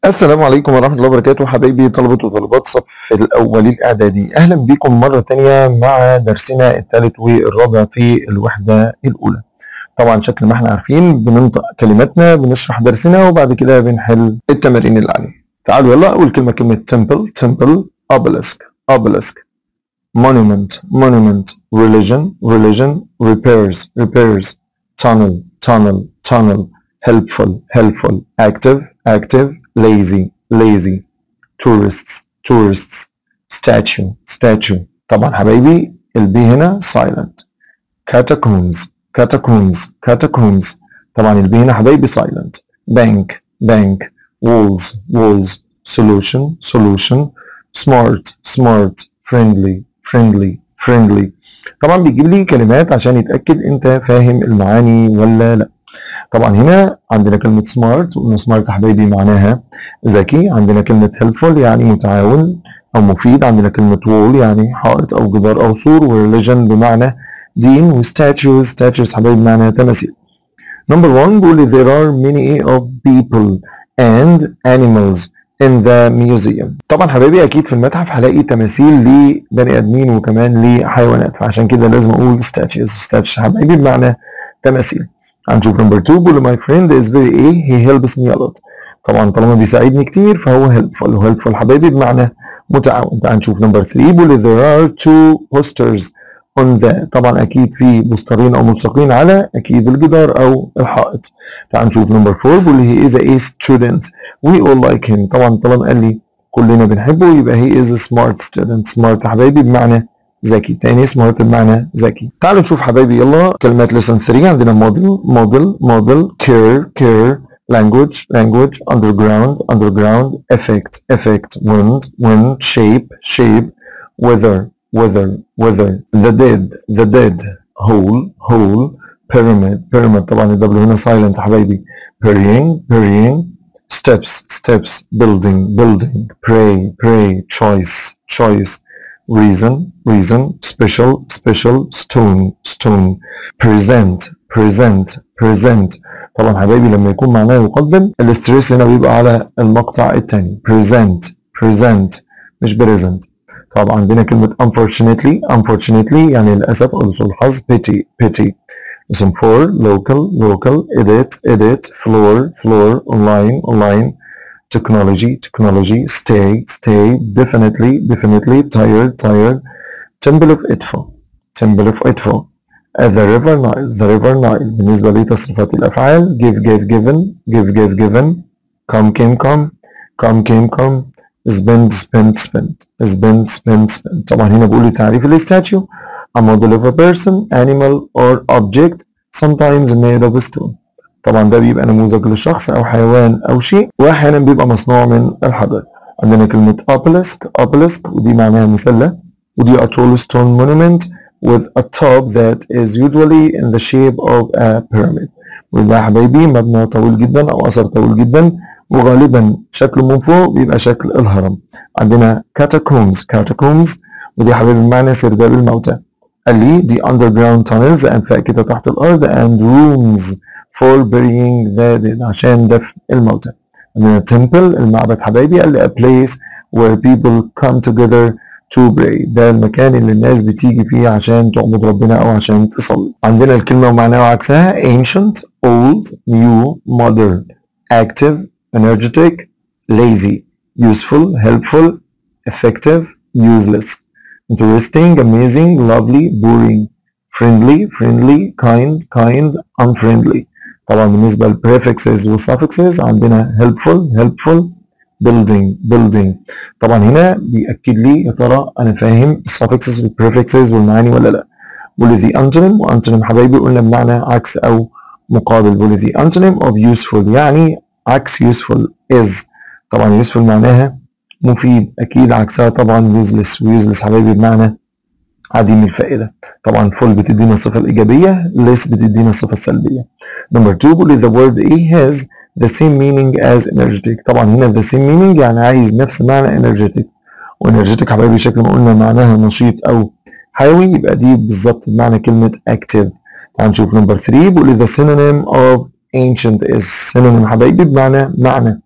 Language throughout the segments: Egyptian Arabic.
السلام عليكم ورحمة الله وبركاته حبايبي طلبة وطالبات صف الأول الإعدادي أهلا بكم مرة تانية مع درسنا الثالث والرابع في الوحدة الأولى طبعا شكل ما احنا عارفين بننطق كلماتنا بنشرح درسنا وبعد كده بنحل التمارين اللي عليه تعالوا يلا أول كلمة كلمة temple temple obelisk obelisk monument monument religion religion repairs repairs tunnel tunnel tunnel helpful helpful active active lazy lazy tourists tourists statue statue طبعا حبايبي البي هنا silent catacombs catacombs catacombs طبعا البي هنا حبايبي silent bank bank walls walls solution solution smart smart friendly friendly friendly طبعا بيجيب لي كلمات عشان يتأكد انت فاهم المعاني ولا لا طبعا هنا عندنا كلمة سمارت وقلنا سمارت يا حبايبي معناها ذكي عندنا كلمة هيلفول يعني متعاون أو مفيد عندنا كلمة وول يعني حائط أو جدار أو سور وريليجن بمعنى دين وستاتيوز ستاتيوز حبايبي بمعنى تماثيل Number one بيقول there are many of people and animals in the museum طبعا حبايبي اكيد في المتحف هلاقي تماثيل لبني ادمين وكمان لحيوانات فعشان كده لازم اقول statues statues حبايبي بمعنى تماثيل هنشوف نمبر 2 بيقول my friend is very a he helps me a lot طبعا طالما بيساعدني كتير فهو helpful وhelpful حبايبي بمعنى متعاون تعال نشوف نمبر 3 بيقول there are two posters on the طبعا اكيد في بوسترين او ملصقين على اكيد الجدار او الحائط تعال نشوف نمبر 4 بيقول he is a student we all like him طبعا طالما قال لي كلنا بنحبه يبقى he is a smart student smart حبايبي بمعنى ذكي تاني سمارت بمعنى ذكي تعالوا نشوف حبايبي يلا كلمات lesson 3 عندنا model model model care care language language underground underground effect effect wind wind shape shape weather weather weather the dead the dead hole hole pyramid pyramid طبعا الدبل هنا silent حبايبي burying burying steps steps building building pray pray choice choice reason reason special special stone stone present present present طبعا حبايبي لما يكون معناه يقدم الاستريس هنا بيبقى على المقطع الثاني present present مش present طبعا عندنا كلمة unfortunately unfortunately يعني للأسف أو لسوء الحظ pity pity اسم for local local edit edit floor floor online online technology technology stay stay definitely definitely tired tired temple of Edfu temple of Edfu uh, the river Nile the river Nile بالنسبة لتصريفات الأفعال give give given give give given come came come come came come spend spend spend spend spend spend طبعا هنا بقول لي تعريف الاستاتيو a model of a person animal or object sometimes made of stone طبعا ده بيبقى نموذج لشخص او حيوان او شيء واحيانا بيبقى مصنوع من الحجر عندنا كلمة obelisk obelisk ودي معناها مسلة ودي a tall stone monument with a top that is usually in the shape of a pyramid وده يا حبايبي مبنى طويل جدا او اثر طويل جدا وغالبا شكله من فوق بيبقى شكل الهرم عندنا catacombs catacombs ودي يا حبايبي بمعنى سرداب الموتى قال لي دي underground tunnels أنفاق كده تحت الأرض and rooms for burying the dead عشان دفن الموتى عندنا temple المعبد حبايبي قال لي a place where people come together to pray ده المكان اللي الناس بتيجي فيه عشان تعبد ربنا أو عشان تصلي عندنا الكلمة ومعناها وعكسها ancient old new modern active energetic lazy useful helpful effective useless interesting, amazing, lovely, boring, friendly, friendly, kind, kind, unfriendly. طبعا بالنسبة للprefixes والsuffixes عندنا helpful, helpful, building, building. طبعا هنا بيأكد لي يا ترى أنا فاهم الsuffixes والprefixes والمعاني ولا لا. بقول the antonym وantonym حبايبي قلنا بمعنى عكس أو مقابل. بقول the antonym of useful يعني عكس useful is. طبعا useful معناها مفيد اكيد عكسها طبعا useless useless حبايبي بمعنى عديم الفائده طبعا full بتدينا الصفه الايجابيه less بتدينا الصفه السلبيه number 2 بيقول the word a has the same meaning as energetic طبعا هنا the same meaning يعني عايز نفس معنى energetic وenergetic حبايبي شكل ما قلنا معناها نشيط او حيوي يبقى دي بالظبط بمعنى كلمه active تعال نشوف number 3 بيقول the synonym of ancient is synonym حبايبي بمعنى معنى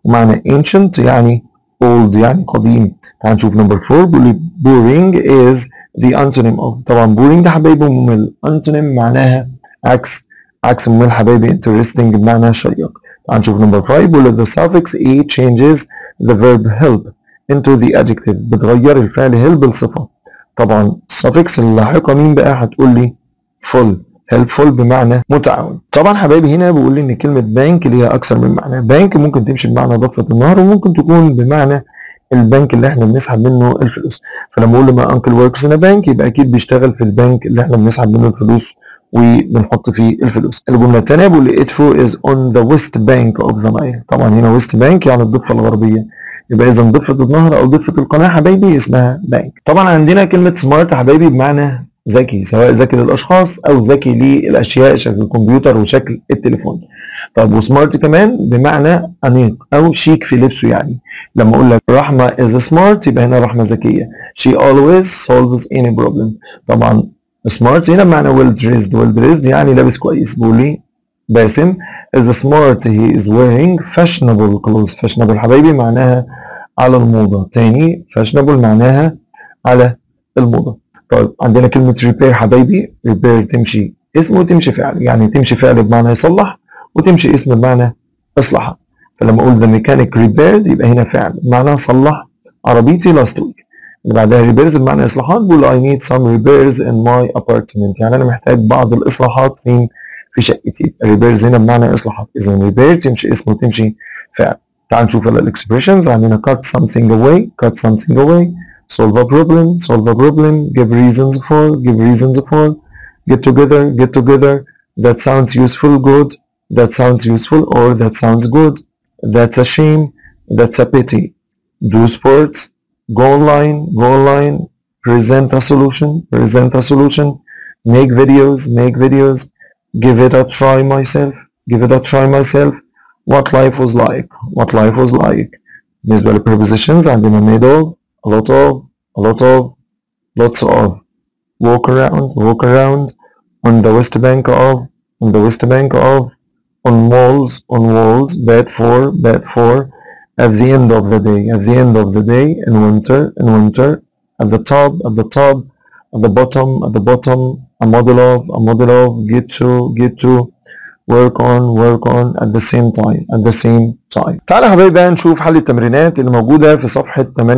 ومعنى ancient يعني old يعني قديم تعال نشوف نمبر 4 بيقول لي boring is the antonym of طبعا boring يا حبايبي ممل antonym معناها عكس عكس ممل حبايبي interesting بمعنى شيق تعال نشوف نمبر 5 بيقول لي the suffix a changes the verb help into the adjective بتغير الفعل help لصفة طبعا suffix اللاحقة مين بقى هتقول لي full helpful بمعنى متعاون طبعا حبايبي هنا بيقول لي ان كلمه بانك ليها اكثر من معنى بانك ممكن تمشي بمعنى ضفه النهر وممكن تكون بمعنى البنك اللي احنا بنسحب منه الفلوس فلما اقول لما انكل وركس ان بانك يبقى اكيد بيشتغل في البنك اللي احنا بنسحب منه الفلوس وبنحط فيه الفلوس الجمله الثانيه بيقول لي ادفو از اون ذا ويست بانك اوف ذا نايل طبعا هنا ويست بانك يعني الضفه الغربيه يبقى اذا ضفه النهر او ضفه القناه حبايبي اسمها بانك طبعا عندنا كلمه سمارت حبايبي بمعنى ذكي سواء ذكي للاشخاص او ذكي للاشياء شكل الكمبيوتر وشكل التليفون طب وسمارت كمان بمعنى انيق او شيك في لبسه يعني لما اقول لك رحمه از سمارت يبقى هنا رحمه ذكيه she always solves any problem طبعا سمارت هنا بمعنى well dressed well dressed يعني لابس كويس بيقول لي باسم is smart he is wearing fashionable clothes fashionable حبايبي معناها على الموضه تاني fashionable معناها على الموضه طيب عندنا كلمة repair حبايبي repair تمشي اسم وتمشي فعل يعني تمشي فعل بمعنى يصلح وتمشي اسم بمعنى اصلحها فلما اقول the mechanic repaired يبقى هنا فعل بمعنى صلح عربيتي last week اللي بعدها repairs بمعنى اصلاحات بقول I need some repairs in my apartment يعني انا محتاج بعض الاصلاحات فين في شقتي repairs هنا بمعنى اصلاحات اذا repair تمشي اسم وتمشي فعل تعال نشوف الاكسبريشنز عندنا cut something away cut something away solve a problem solve a problem give reasons for give reasons for get together get together that sounds useful good that sounds useful or that sounds good that's a shame that's a pity do sports go online go online present a solution present a solution make videos make videos give it a try myself give it a try myself what life was like what life was like بالنسبة للprepositions عندنا middle a lot of a lot of lots of walk around walk around on the west bank of on the west bank of on walls on walls bad for bad for at the end of the day at the end of the day in winter in winter at the top at the top at the bottom at the bottom a model of a model of get to get to work on work on at the same time at the same time تعالى يا حبايبي بقى نشوف حل التمرينات اللي موجوده في صفحه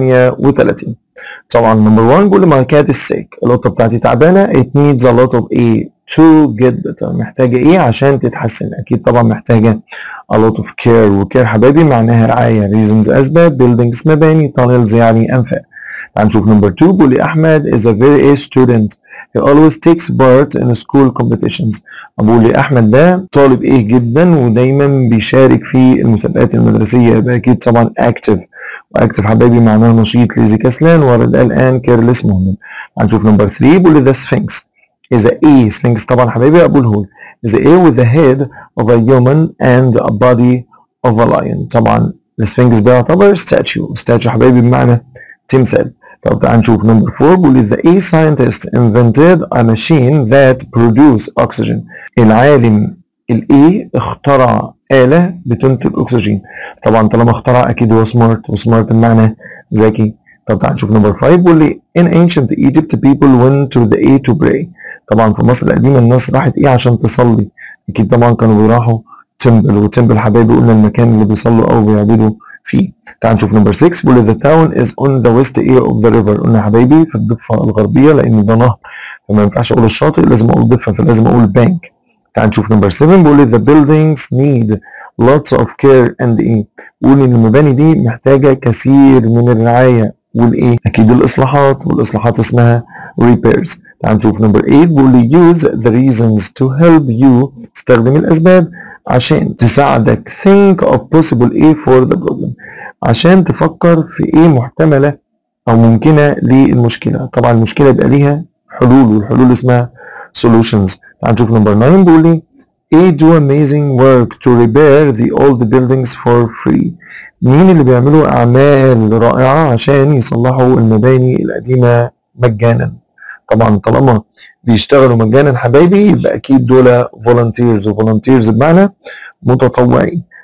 38 طبعا نمبر 1 بيقول my cat is sick القطه بتاعتي تعبانه it needs a lot of a to get better محتاجه ايه عشان تتحسن اكيد طبعا محتاجه a lot of care وكير حبايبي معناها رعايه reasons اسباب buildings مباني tunnels يعني انفاق تعال نشوف نمبر 2 بيقول لي احمد is a very A student he always takes part in school competitions بقول لي احمد ده طالب ايه جدا ودايما بيشارك في المسابقات المدرسيه يبقى اكيد طبعا active واكتف حبايبي معناها نشيط ليزي كسلان ورد قلقان كيرلس مهمل هنشوف نمبر 3 بيقول لي the sphinx is a A sphinx طبعا حبايبي اقوله is a A with the head of a human and a body of a lion طبعا السفنكس ده يعتبر statue statue حبايبي بمعنى تمثال طب تعال نشوف نمبر 4 بيقول لي the A scientist invented a machine that produce oxygen العالم الاي اخترع آلة بتنتج أكسجين طبعا طالما اخترع أكيد هو سمارت وسمارت بمعنى ذكي طب تعال نشوف نمبر 5 بيقول لي in ancient Egypt people went to the A to pray طبعا في مصر القديمة الناس راحت إيه عشان تصلي أكيد طبعا كانوا بيروحوا تمبل وتمبل حبايبي قلنا المكان اللي بيصلوا أو بيعبدوا فيه تعال نشوف نمبر 6 بيقول لي the town is on the west ear of the river قلنا حبايبي في الضفة الغربية لأن ده نهر فما ينفعش أقول الشاطئ لازم أقول ضفة فلازم أقول بانك تعال نشوف نمبر 7 بيقول لي the buildings need lots of care and ايه بيقول ان المباني دي محتاجة كثير من الرعاية والايه اكيد الاصلاحات والاصلاحات اسمها repairs تعال نشوف نمبر 8 بيقول لي use the reasons to help you استخدم الاسباب عشان تساعدك think of possible A for the problem عشان تفكر في ايه محتملة او ممكنة للمشكلة طبعا المشكلة يبقى ليها حلول والحلول اسمها solutions تعال نشوف نمبر 9 بيقول لي A do amazing work to repair the old buildings for free مين اللي بيعملوا أعمال رائعة عشان يصلحوا المباني القديمة مجانا طبعا طالما بيشتغلوا مجانا حبايبي يبقى أكيد دول volunteers و volunteers بمعنى متطوعين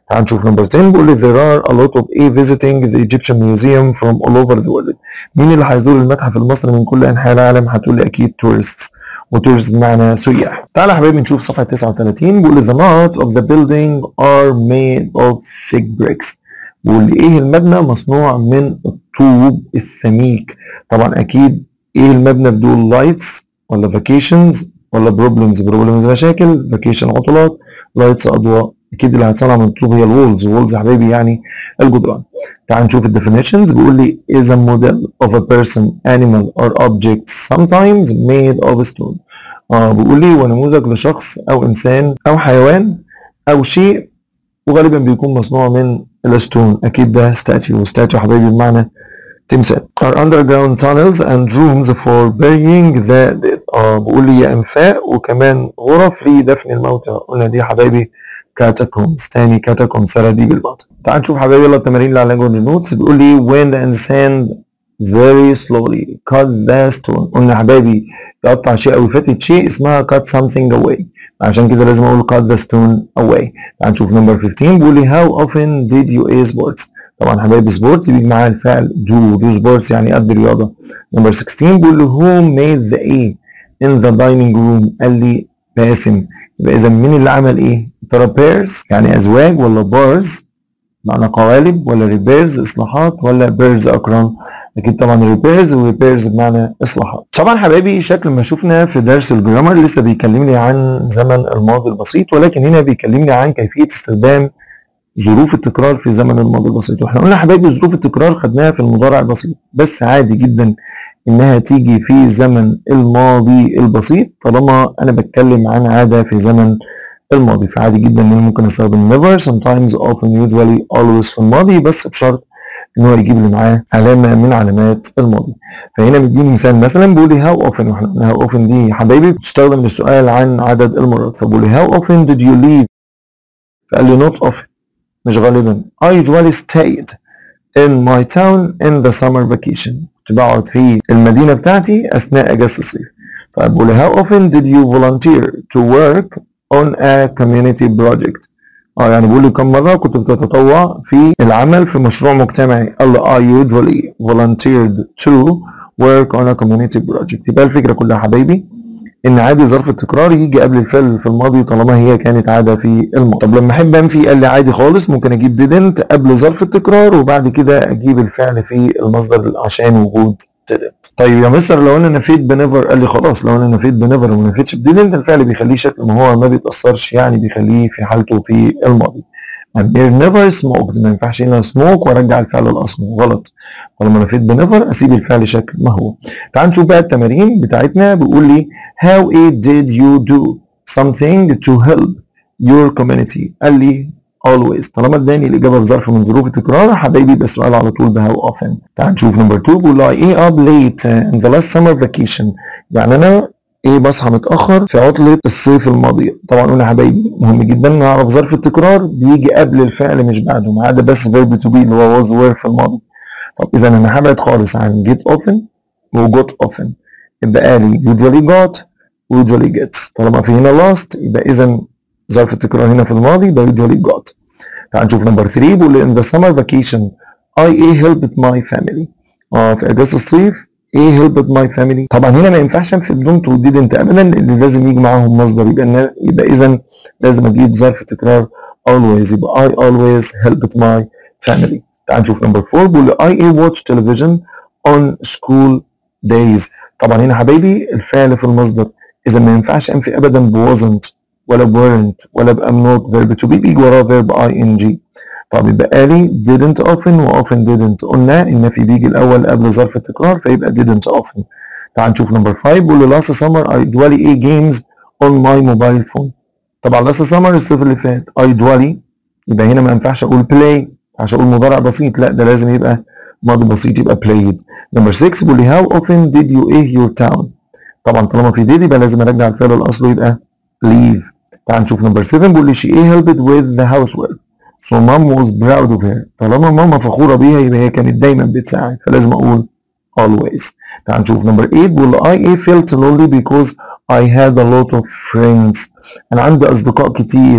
تعال نشوف نمبر 10 بيقول لي there are a lot of a visiting the Egyptian museum from all over the world مين اللي هيزور المتحف المصري من كل انحاء العالم هتقول لي اكيد tourists وتورز بمعنى سياح تعال يا حبايبي نشوف صفحه 39 بيقول لي the lot of the building are made of thick bricks بيقول لي ايه المبنى مصنوع من الطوب السميك طبعا اكيد ايه المبنى في دول لايتس ولا فاكيشنز ولا بروبلمز بروبلمز مشاكل فاكيشن عطلات لايتس اضواء اكيد اللي هتصنع من الطوب هي الوولز وولز يا حبايبي يعني الجدران تعال نشوف الديفينيشنز بيقول لي is a model of a person animal or object sometimes made of stone اه بيقول لي هو نموذج لشخص او انسان او حيوان او شيء وغالبا بيكون مصنوع من الستون اكيد ده ستاتيو ستاتيو حبايبي بمعنى تمثال are underground tunnels and rooms for burying the dead اه بيقول لي يا انفاق وكمان غرف لدفن الموتى قلنا دي يا حبايبي كاتاكومز تاني كاتاكومز سراديب الباطن تعال نشوف حبايبي يلا التمارين اللي على language نوتس بيقول لي wind and sand very slowly cut the stone قلنا يا حبايبي يقطع شيء او يفتت شيء اسمها cut something away عشان كده لازم اقول cut the stone away تعال نشوف نمبر 15 بيقول لي how often did you play sports طبعا حبايبي سبورت بيجي معاها الفعل do do sports يعني قد الرياضه نمبر 16 بيقول لي who made the A in the dining room قال لي باسم يبقى اذا مين اللي عمل ايه؟ ترى بيرز يعني ازواج ولا بارز معنى قوالب ولا ريبيرز اصلاحات ولا بيرز اقران اكيد طبعا ريبيرز وريبيرز بمعنى اصلاحات طبعا حبايبي شكل ما شفنا في درس الجرامر لسه بيكلمني عن زمن الماضي البسيط ولكن هنا بيكلمني عن كيفيه استخدام ظروف التكرار في زمن الماضي البسيط واحنا قلنا حبايبي ظروف التكرار خدناها في المضارع البسيط بس عادي جدا انها تيجي في زمن الماضي البسيط طالما انا بتكلم عن عاده في زمن الماضي فعادي جدا ان انا ممكن استخدم never sometimes often usually always في الماضي بس بشرط ان هو يجيب لي معاه علامه من علامات الماضي فهنا مديني مثال مثلا بيقول لي how often واحنا قلنا how often دي يا حبايبي بتستخدم للسؤال عن عدد المرات فبقول لي how often did you leave فقال لي not often مش غالبا I usually stayed in my town in the summer vacation كنت بقعد في المدينة بتاعتي أثناء أجازة الصيف طيب بقول how often did you volunteer to work on a community project اه يعني بيقول لي كم مرة كنت بتتطوع في العمل في مشروع مجتمعي قال I usually volunteered to work on a community project يبقى الفكرة كلها حبايبي ان عادي ظرف التكرار يجي قبل الفعل في الماضي طالما هي كانت عاده في الماضي طب لما احب انفي قال لي عادي خالص ممكن اجيب didn't قبل ظرف التكرار وبعد كده اجيب الفعل في المصدر عشان وجود didn't طيب يا مستر لو انا نفيت بنيفر قال لي خلاص لو انا نفيت بنيفر وما نفيتش بديدنت الفعل بيخليه شكل ما هو ما بيتاثرش يعني بيخليه في حالته في الماضي امير نيفر سموكد ما ينفعش هنا سموك وارجع الفعل الاصلي غلط طالما نفيت بنيفر اسيب الفعل شكل ما هو تعال نشوف بقى التمارين بتاعتنا بيقول لي how it did you do something to help your community قال لي always طالما اداني الاجابه بظرف من ظروف التكرار حبايبي يبقى السؤال على طول ب how often تعال نشوف نمبر 2 بيقول لي I ate up late in the last summer vacation يعني انا ايه بصحى متاخر في عطله الصيف الماضيه طبعا قلنا حبايبي مهم جدا نعرف ظرف التكرار بيجي قبل الفعل مش بعده ما عدا بس فيرب تو بي اللي هو was were في الماضي طب اذا انا هبعد خالص عن get often و got often يبقى لي usually got و usually gets طالما في هنا last يبقى اذا ظرف التكرار هنا في الماضي يبقى usually got تعال نشوف نمبر 3 بيقول in the summer vacation I a helped my family اه في اجازه الصيف ايه helped my family طبعا هنا ما ينفعش انفي بدون تو didn't ابدا لان لازم يجي معاهم مصدر يبقى يبقى اذا لازم اجيب ظرف تكرار always يبقى I always helped my family تعال نشوف نمبر 4 بيقول I a watch television on school days طبعا هنا حبايبي الفعل في المصدر اذا ما ينفعش انفي ابدا ب wasn't ولا ب weren't ولا ب am not verb to be بيجي وراه verb ing طب يبقى لي didn't often و often didn't قلنا النفي بيجي الاول قبل ظرف التكرار فيبقى didn't often تعال نشوف نمبر 5 بيقول لي last summer I usually a games on my mobile phone طبعا last summer الصيف اللي فات I usually يبقى هنا ما ينفعش اقول play عشان اقول مضارع بسيط لا ده لازم يبقى ماضي بسيط يبقى played نمبر 6 بيقول لي how often did you a your town طبعا طالما في did يبقى لازم ارجع الفعل الاصلي يبقى leave تعال نشوف نمبر 7 بيقول لي she a helped with the housework so mom was proud of her طالما ماما فخورة بيها يبقى هي كانت دايما بتساعد فلازم اقول always تعال نشوف نمبر 8 بيقول I felt lonely because I had a lot of friends انا عندي اصدقاء كتير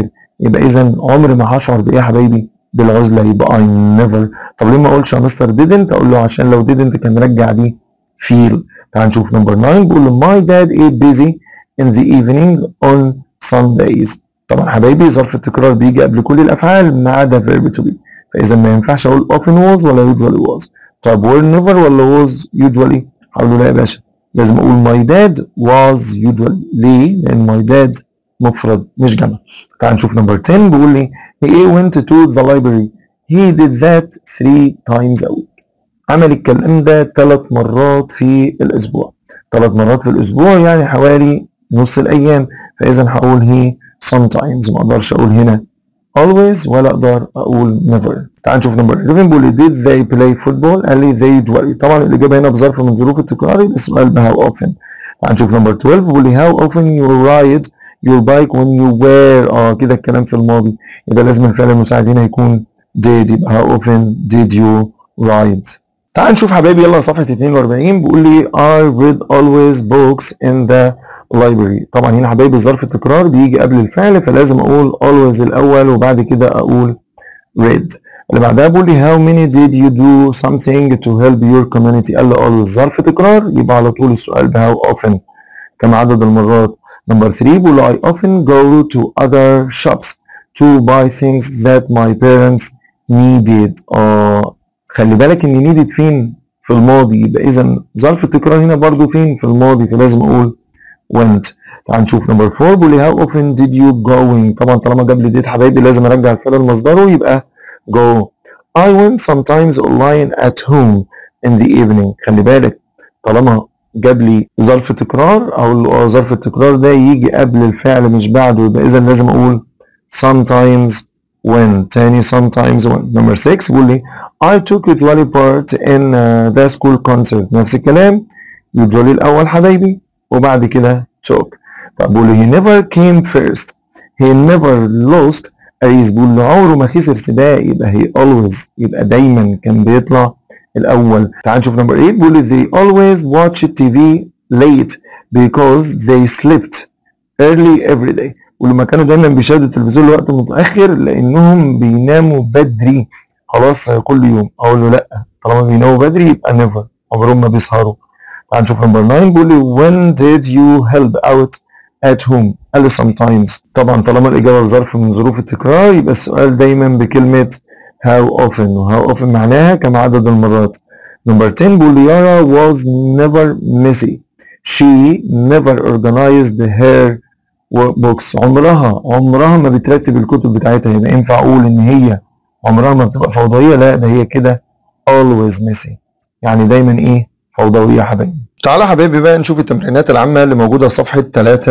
يبقى اذا عمري ما هشعر بايه يا حبايبي بالعزله يبقى I never طب ليه ما اقولش يا مستر didn't اقول له عشان لو didn't كان رجع دي feel تعال نشوف نمبر 9 بيقول له my dad is busy in the evening on Sundays طبعا حبايبي ظرف التكرار بيجي قبل كل الافعال ما عدا verb to be فاذا ما ينفعش اقول often was ولا usually was طب were never ولا was usually هقول له لا يا باشا لازم اقول my dad was usually ليه؟ لان my dad مفرد مش جمع تعال نشوف نمبر 10 بيقول لي he went to the library he did that three times a week عمل الكلام ده ثلاث مرات في الاسبوع ثلاث مرات في الاسبوع يعني حوالي نص الايام فاذا هقول he sometimes ما اقدرش اقول هنا always ولا اقدر اقول never تعال نشوف نمبر 11 بيقول لي did they play football قال لي they usually طبعا الاجابه هنا بظرف من ظروف التكرار يبقى السؤال ب how often تعال نشوف نمبر 12 بيقول لي how often you ride your bike when you wear اه كده الكلام في الماضي يبقى لازم الفعل المساعد هنا يكون did يبقى how often did you ride تعال نشوف حبايبي يلا صفحة 42 بيقول لي I read always books in the library طبعا هنا حبايبي ظرف التكرار بيجي قبل الفعل فلازم اقول always الاول وبعد كده اقول read اللي بعدها بيقول لي how many did you do something to help your community قال لي always ظرف تكرار يبقى على طول السؤال ب how often كم عدد المرات نمبر 3 بيقول لي I often go to other shops to buy things that my parents needed اه خلي بالك ان needed فين في الماضي يبقى اذا ظرف التكرار هنا برضو فين في الماضي فلازم اقول went تعال نشوف نمبر 4 بيقول لي how often did you going طبعا طالما جاب لي did حبايبي لازم ارجع الفعل لمصدره يبقى go I went sometimes online at home in the evening خلي بالك طالما جاب لي ظرف تكرار او ظرف التكرار ده يجي قبل الفعل مش بعده يبقى اذا لازم اقول sometimes when تاني sometimes when number 6 بيقول لي I took usually part in uh, the school concert نفس الكلام usually الاول حبايبي وبعد كده took طب بيقول لي he never came first he never lost a race بيقول له عمره ما خسر سباق يبقى he always يبقى دايما كان بيطلع الاول تعال نشوف نمبر 8 بيقول لي they always watch TV late because they slept early every day ولما كانوا دايما بيشاهدوا التلفزيون لوقت متاخر لانهم بيناموا بدري خلاص كل يوم اقول له لا طالما بيناموا بدري يبقى never عمرهم ما بيسهروا تعال نشوف نمبر 9 بيقول لي when did you help out at home قال لي sometimes طبعا طالما الاجابه بظرف من ظروف التكرار يبقى السؤال دايما بكلمه how often و how often معناها كم عدد المرات نمبر 10 بيقول لي يارا was never messy she never organized her workbooks عمرها عمرها ما بترتب الكتب بتاعتها يبقى ينفع اقول ان هي عمرها ما بتبقى فوضويه لا ده هي كده always messy يعني دايما ايه فوضويه يا حبايبي تعالى حبايبي بقى نشوف التمرينات العامه اللي موجوده في صفحه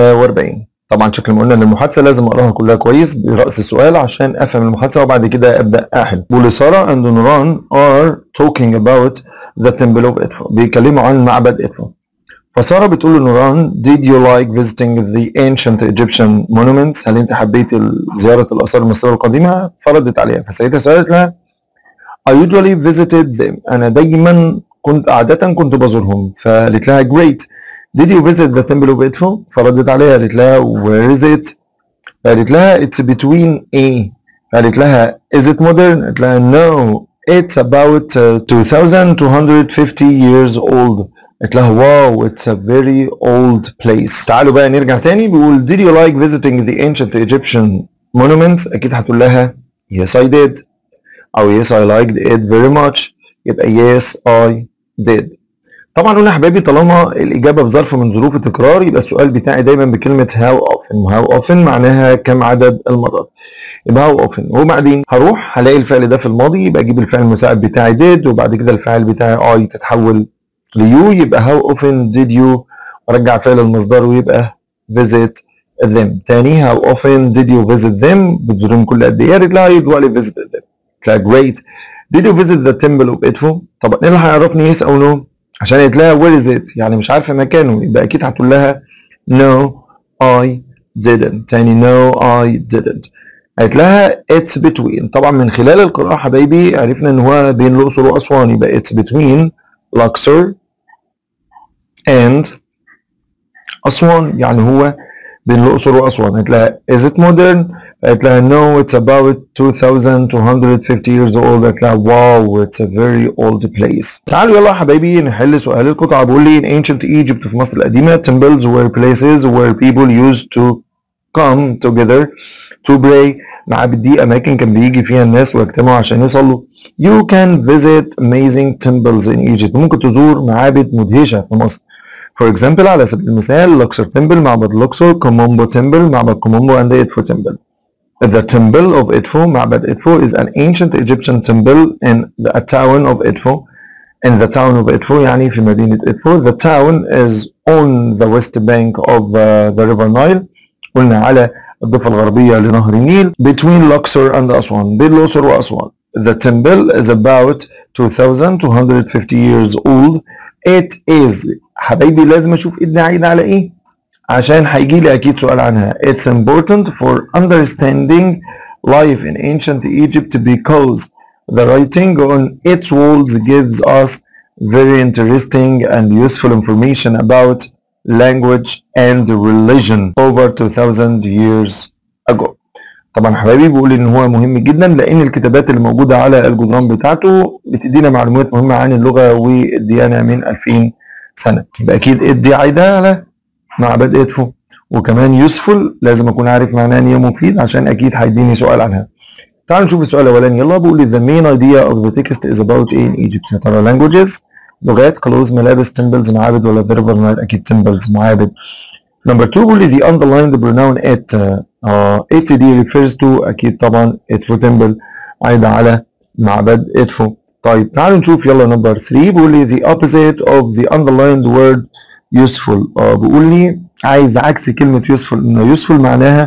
43 طبعا شكل ما قلنا ان المحادثه لازم اقراها كلها كويس براس السؤال عشان افهم المحادثه وبعد كده ابدا احل بيقول ساره and نوران are talking about the temple of Edfu بيتكلموا عن معبد إدفو فساره بتقول لنوران did you like visiting the ancient Egyptian monuments هل انت حبيت زياره الاثار المصريه القديمه فردت عليها فسيدها سالت لها I usually visited them انا دايما كنت عاده كنت بزورهم فقالت لها great Did you visit the temple of Edfu؟ فردت عليها قالت لها where is it؟ قالت لها it's between A قالت لها is it modern؟ قالت لها no it's about uh, 2250 years old قالت لها واو it's a very old place تعالوا بقى نرجع تاني بيقول did you like visiting the ancient Egyptian monuments؟ أكيد هتقول لها yes I did أو yes I liked it very much يبقى yes I did طبعا قلنا يا حبايبي طالما الاجابه بظرف من ظروف التكرار يبقى السؤال بتاعي دايما بكلمه هاو اوفن هاو اوفن معناها كم عدد المرات يبقى هاو اوفن وبعدين هروح هلاقي الفعل ده في الماضي يبقى اجيب الفعل المساعد بتاعي did وبعد كده الفعل بتاعي اي تتحول ليو يبقى هاو اوفن did you وارجع فعل المصدر ويبقى visit them تاني هاو اوفن did you visit them بتزورهم كل قد ايه قالت لها I usually visit them قلت لها great did you visit the temple of Edfu طبعا ايه اللي هيعرفني yes او no عشان قالت لها where is it يعني مش عارفه مكانه يبقى اكيد هتقول لها no I didn't تاني no I didn't قالت لها it's between طبعا من خلال القراءة حبايبي عرفنا ان هو بين الأقصر وأسوان يبقى it's between Luxor and أسوان يعني هو بين الأقصر وأسوان قالت لها is it modern قالت لها no it's about 2250 years old قالت لها wow it's a very old place تعالوا يلا يا حبايبي نحل سؤال القطعة بيقول لي in ancient Egypt في مصر القديمة temples were places where people used to come together to pray معابد دي أماكن كان بيجي فيها الناس ويجتمعوا عشان يصلوا you can visit amazing temples in Egypt ممكن تزور معابد مدهشة في مصر For example على سبيل المثال لوكسور تمبل معبد لوكسور كومومبو تمبل معبد كومومبو and إدفو تمبل The temple of Edfu, معبد إدفو is an ancient Egyptian temple in the town of Edfu. In the town of Edfu يعني في مدينة إدفو. The town is on the west bank of uh, the river Nile. قلنا على الضفة الغربية لنهر النيل between Luxor and أسوان بين الأقصر وأسوان. The temple is about 2250 years old. It is حبايبي لازم أشوف إيدنا عايدة على إيه؟ عشان هيجي لي اكيد سؤال عنها it's important for understanding life in ancient Egypt because the writing on its walls gives us very interesting and useful information about language and religion over 2000 years ago طبعا حبايبي بيقول ان هو مهم جدا لان الكتابات اللي موجوده على الجدران بتاعته بتدينا معلومات مهمه عن اللغه والديانه من 2000 سنه يبقى اكيد ادي عايده على معبد ادفو وكمان يوسفول لازم اكون عارف معناه ان هي مفيد عشان اكيد هيديني سؤال عنها تعالوا نشوف السؤال الاولاني يلا بيقول لي the main idea of the text is about ايه in Egypt يا ترى languages لغات clothes ملابس temples معابد ولا the river Nile اكيد temples معابد number two بيقول لي the underlined pronoun it uh, it دي refers to اكيد طبعا ادفو temple عايده على معبد ادفو طيب تعالوا نشوف يلا نمبر 3 بيقول لي the opposite of the underlined word useful اه بيقول لي عايز عكس كلمة useful انه useful معناها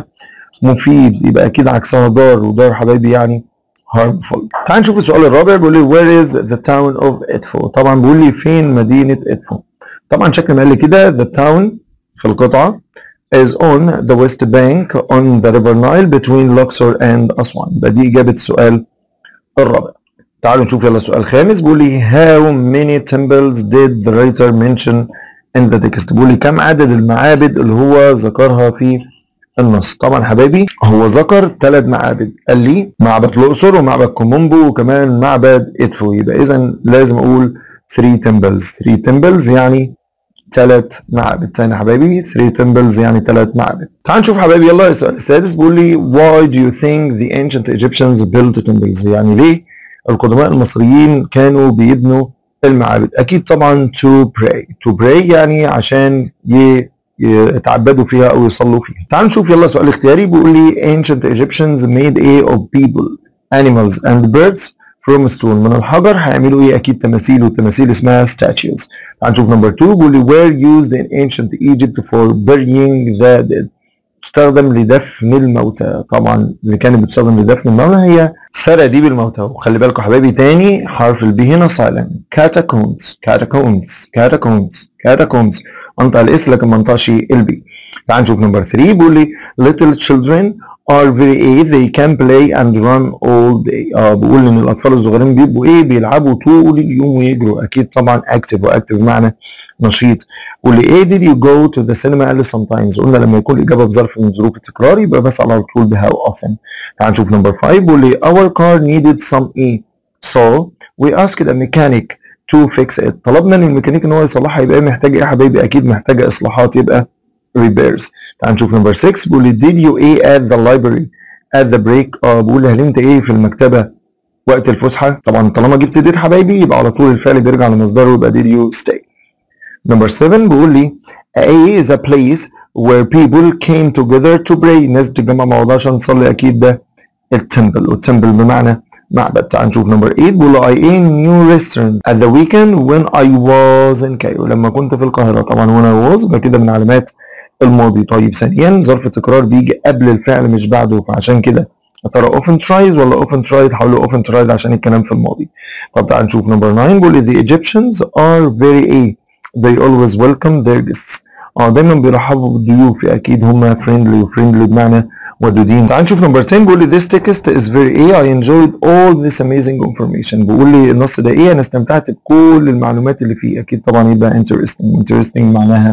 مفيد يبقى اكيد عكسها ضار وضار حبايبي يعني harmful تعال نشوف السؤال الرابع بيقول لي where is the town of Edfu طبعا بيقول لي فين مدينة إدفو طبعا شكل ما قال لي كده the town في القطعة is on the west bank on the river Nile between Luxor and أسوان يبقى دي إجابة السؤال الرابع تعالوا نشوف يلا السؤال الخامس بيقول لي how many temples did the writer mention in the text بيقول لي كم عدد المعابد اللي هو ذكرها في النص طبعا حبايبي هو ذكر ثلاث معابد قال لي معبد الاقصر ومعبد كومومبو وكمان معبد ادفو يبقى اذا لازم اقول 3 temples 3 temples يعني ثلاث معابد تاني يا حبايبي 3 temples يعني ثلاث معابد تعال نشوف حبايبي يلا السؤال السادس بيقول لي why do you think the ancient Egyptians built temples يعني ليه القدماء المصريين كانوا بيبنوا المعابد اكيد طبعا to pray to pray يعني عشان ي... يتعبدوا فيها او يصلوا فيها تعال نشوف يلا سؤال اختياري بيقول لي ancient Egyptians made a of people animals and birds from stone من الحجر هيعملوا ايه اكيد تماثيل والتماثيل اسمها statues تعال نشوف نمبر 2 بيقول لي were used in ancient Egypt for burying the dead تستخدم لدفن الموتى طبعا اللي كانت بتستخدم لدفن الموتى هي سراديب الموتى وخلي بالكم حبايبي تاني حرف البي هنا silent catacombs catacombs catacombs catacombs انطق الاس لكن ما انطقش البي تعال نشوف نمبر 3 بيقول لي little children are very ايه they can play and run all day اه بيقول ان الاطفال الصغيرين بيبقوا ايه بيلعبوا طول اليوم ويجروا اكيد طبعا active واكتف بمعنى نشيط واللي ايه did you go to the cinema قال sometimes قلنا لما يكون الاجابه بظرف من ظروف التكرار يبقى بسال على طول ب how often تعال نشوف نمبر 5 بيقول لي our car needed some ايه so we asked a mechanic to fix it طلبنا من الميكانيك ان هو يصلحها يبقى محتاج ايه يا حبايبي اكيد محتاجه اصلاحات يبقى repairs تعال نشوف نمبر 6 بيقول لي did you ايه at the library at the break اه بيقول لي هل انت ايه في المكتبه وقت الفسحه طبعا طالما جبت did حبايبي يبقى على طول الفعل بيرجع لمصدره يبقى did you stay نمبر 7 بيقول لي A is a place where people came together to pray الناس بتتجمع مع بعضها عشان تصلي اكيد ده التمبل والتمبل بمعنى معبد تعال نشوف نمبر 8 بيقول له I ate new restaurant at the weekend when I was in Cairo لما كنت في القاهرة طبعا when I was يبقى كده من علامات الماضي طيب ثانيا ظرف التكرار بيجي قبل الفعل مش بعده فعشان كده يا ترى often tries ولا often tried حاولوا often tried عشان الكلام في الماضي طب تعال نشوف نمبر 9 بيقول لي the Egyptians are very ايه they always welcome their guests اه دايما بيرحبوا بالضيوف اكيد هم friendly وفريندلي بمعنى ودودين تعال نشوف نمبر 10 بيقول لي this text is very ايه I enjoyed all this amazing information بيقول لي النص ده ايه انا استمتعت بكل المعلومات اللي فيه اكيد طبعا يبقى interesting interesting معناها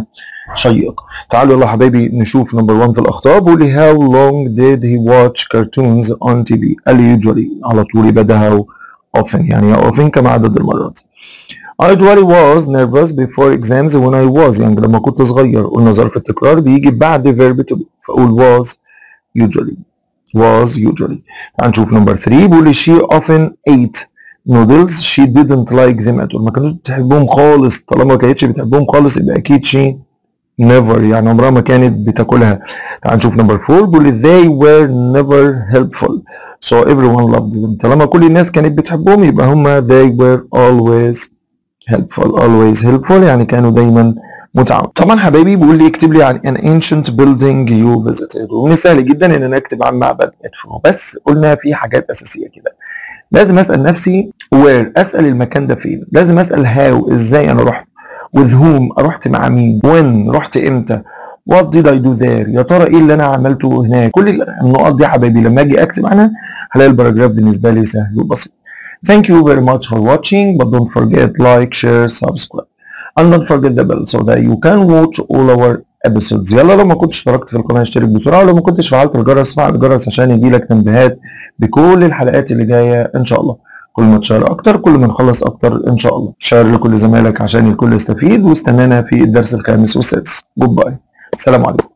شيق تعالوا يلا حبايبي نشوف نمبر 1 في الاخطاء بيقول لي how long did he watch cartoons on TV قال لي usually على طول يبقى ده how often يعني often كم عدد المرات I usually was nervous before exams when I was young لما كنت صغير قلنا ظرف التكرار بيجي بعد verb to be فأقول was usually was usually تعال نشوف نمبر 3 بيقول لي she often ate noodles she didn't like them at all ما كانتش بتحبهم خالص طالما ما كانتش بتحبهم خالص يبقى اكيد she never يعني عمرها ما كانت بتاكلها تعال نشوف نمبر 4 بيقول لي they were never helpful so everyone loved them طالما كل الناس كانت بتحبهم يبقى هما they were always helpful always helpful يعني كانوا دايما متعاون طبعا حبايبي بيقول لي اكتب لي عن an ancient building you visited ومن سهل جدا ان انا اكتب عن معبد ادفو بس قلنا في حاجات اساسيه كده لازم اسال نفسي where اسال المكان ده فين لازم اسال how ازاي انا رحت with whom رحت مع مين when رحت امتى what did I do there يا ترى ايه اللي انا عملته هناك كل النقط دي يا حبايبي لما اجي اكتب عنها هلاقي الباراجراف بالنسبه لي سهل وبسيط Thank you very much for watching but don't forget like share subscribe and don't forget the bell so that you can watch all our episodes يلا لو ما كنتش اشتركت في القناه اشترك بسرعه ولو ما كنتش فعلت الجرس فعل الجرس عشان يجيلك تنبيهات بكل الحلقات اللي جايه ان شاء الله كل ما تشار اكتر كل ما نخلص اكتر ان شاء الله شير لكل زمايلك عشان الكل يستفيد واستنانا في الدرس الخامس والسادس جود باي السلام عليكم